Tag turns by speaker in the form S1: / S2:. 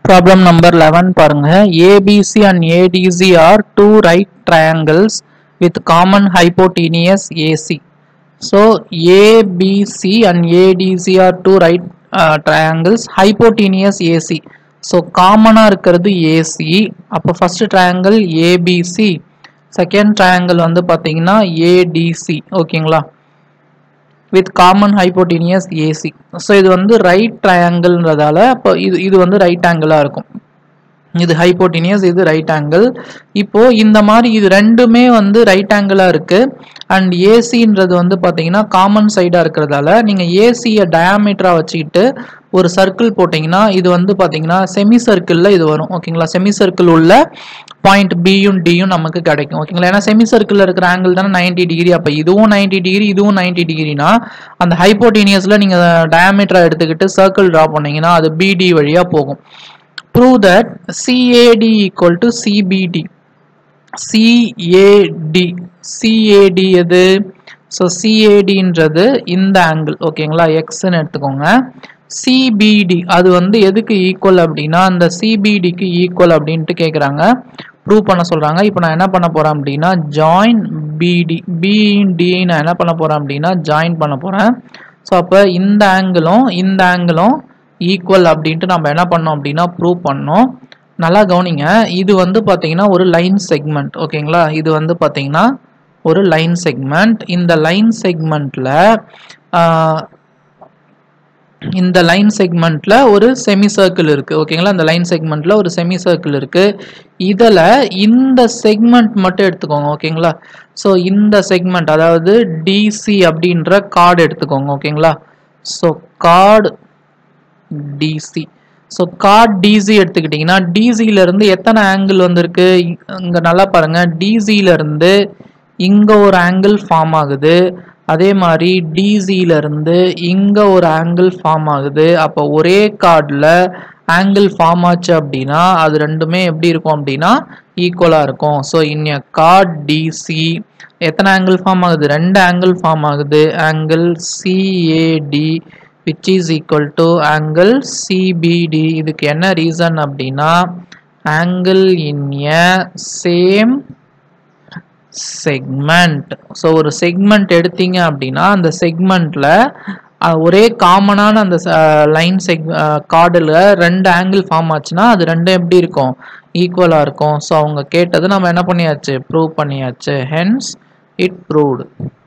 S1: Problem number 11 பாருங்க ABC and ADC are two right triangles with common hypotenuse AC. So ABC and ADC are two right uh, triangles hypotenuse AC. So காமனாக இருக்கிறது AC அப்போ first triangle ABC second triangle வந்து பார்த்தீங்கன்னா ADC ஓகேங்களா with common hypotenuse AC so இது வந்து right ட்ரையாங்கிள்ன்றதால இப்போ இது இது வந்து ரைட் ஆங்கிளாக இருக்கும் இது ஹைப்போட்டீனியஸ் இது ரைட் ஆங்கிள் இப்போ இந்த மாதிரி இது ரெண்டுமே வந்து ரைட் ஆங்கிளாக இருக்கு அண்ட் ஏசின்றது வந்து பார்த்தீங்கன்னா காமன் சைடாக இருக்கிறதால நீங்கள் ஏசியை டயாமீட்டராக வச்சுக்கிட்டு ஒரு சர்க்கிள் போட்டிங்கன்னா இது வந்து பார்த்தீங்கன்னா செமி சர்க்கிளில் இது வரும் ஓகேங்களா செமி சர்க்கிள் உள்ள பாயிண்ட் பியும் டியும் நமக்கு கிடைக்கும் ஓகேங்களா ஏன்னா செமி சர்க்கிளில் இருக்கிற ஆங்கிள் தானே நைன்டி டிகிரி அப்போ இதுவும் நைன்டி டிகிரி இதுவும் நைன்டி டிகிரினா அந்த ஹைப்போட்டீனியஸில் நீங்கள் டயாமீட்டராக எடுத்துக்கிட்டு சர்க்கிள் ட்ரா பண்ணீங்கன்னா அது பிடி வழியாக போகும் prove that CAD equal to CBD CAD CAD எது ஸோ சிஏடின்றது இந்த ஆங்கிள் ஓகேங்களா எக்ஸ்ன்னு எடுத்துக்கோங்க சிபிடி அது வந்து எதுக்கு ஈக்குவல் அப்படின்னா அந்த சிபிடிக்கு ஈக்குவல் அப்படின்ட்டு கேட்குறாங்க ப்ரூவ் பண்ண சொல்கிறாங்க இப்போ நான் என்ன பண்ண போகிறேன் அப்படின்னா ஜாயின் பிடி பிடி நான் என்ன பண்ண போகிறேன் அப்படின்னா ஜாயின் பண்ண போகிறேன் ஸோ அப்போ இந்த ஆங்கிளும் இந்த ஆங்கிளும் ஈக்குவல் அப்படின்ட்டு நம்ம என்ன பண்ணோம் அப்படின்னா ப்ரூவ் பண்ணோம் நல்லா கவனிங்க இது வந்து பார்த்தீங்கன்னா ஒரு லைன் செக்மெண்ட் ஓகேங்களா இது வந்து பார்த்தீங்கன்னா ஒரு லைன் செக்மெண்ட் இந்த லைன் செக்மெண்ட்டில் இந்த லைன் செக்மெண்ட்டில் ஒரு செமி சர்க்கிள் இருக்குது ஓகேங்களா இந்த லைன் செக்மெண்ட்டில் ஒரு செமி சர்க்கிள் இருக்குது இதில் இந்த செக்மெண்ட் மட்டும் எடுத்துக்கோங்க ஓகேங்களா ஸோ இந்த செக்மெண்ட் அதாவது டிசி அப்படின்ற கார்டு எடுத்துக்கோங்க ஓகேங்களா so chord DC so chord DC எடுத்துக்கிட்டிங்கன்னா டிசியிலேருந்து எத்தனை ஆங்கிள் வந்திருக்கு இங்கே நல்லா பாருங்கள் டிசியிலேருந்து இங்கே ஒரு ஆங்கிள் ஃபார்ம் ஆகுது அதே மாதிரி டிசியிலேருந்து இங்கே ஒரு ஆங்கிள் ஃபார்ம் ஆகுது அப்போ ஒரே கார்டில் ஆங்கிள் ஃபார்ம் ஆச்சு அப்படின்னா அது ரெண்டுமே எப்படி இருக்கும் அப்படின்னா ஈக்குவலாக இருக்கும் ஸோ இன்ன கார்ட் டிசி எத்தனை ஆங்கிள் ஃபார்ம் ஆகுது ரெண்டு ஆங்கிள் ஃபார்ம் ஆகுது angle CAD which is equal to angle CBD இதுக்கு என்ன ரீசன் அப்படின்னா angle in a same segment so ஒரு செக்மெண்ட் எடுத்தீங்க அப்படின்னா அந்த செக்மெண்ட்ல ஒரே காமனான அந்த லைன் செக் கார்டில் ரெண்டு ஆங்கிள் ஃபார்ம் ஆச்சுன்னா அது ரெண்டும் எப்படி இருக்கும் ஈக்குவலாக இருக்கும் ஸோ அவங்க கேட்டது நம்ம என்ன பண்ணியாச்சு ப்ரூவ் பண்ணியாச்சு ஹென்ஸ் இட் ப்ரூவ்டு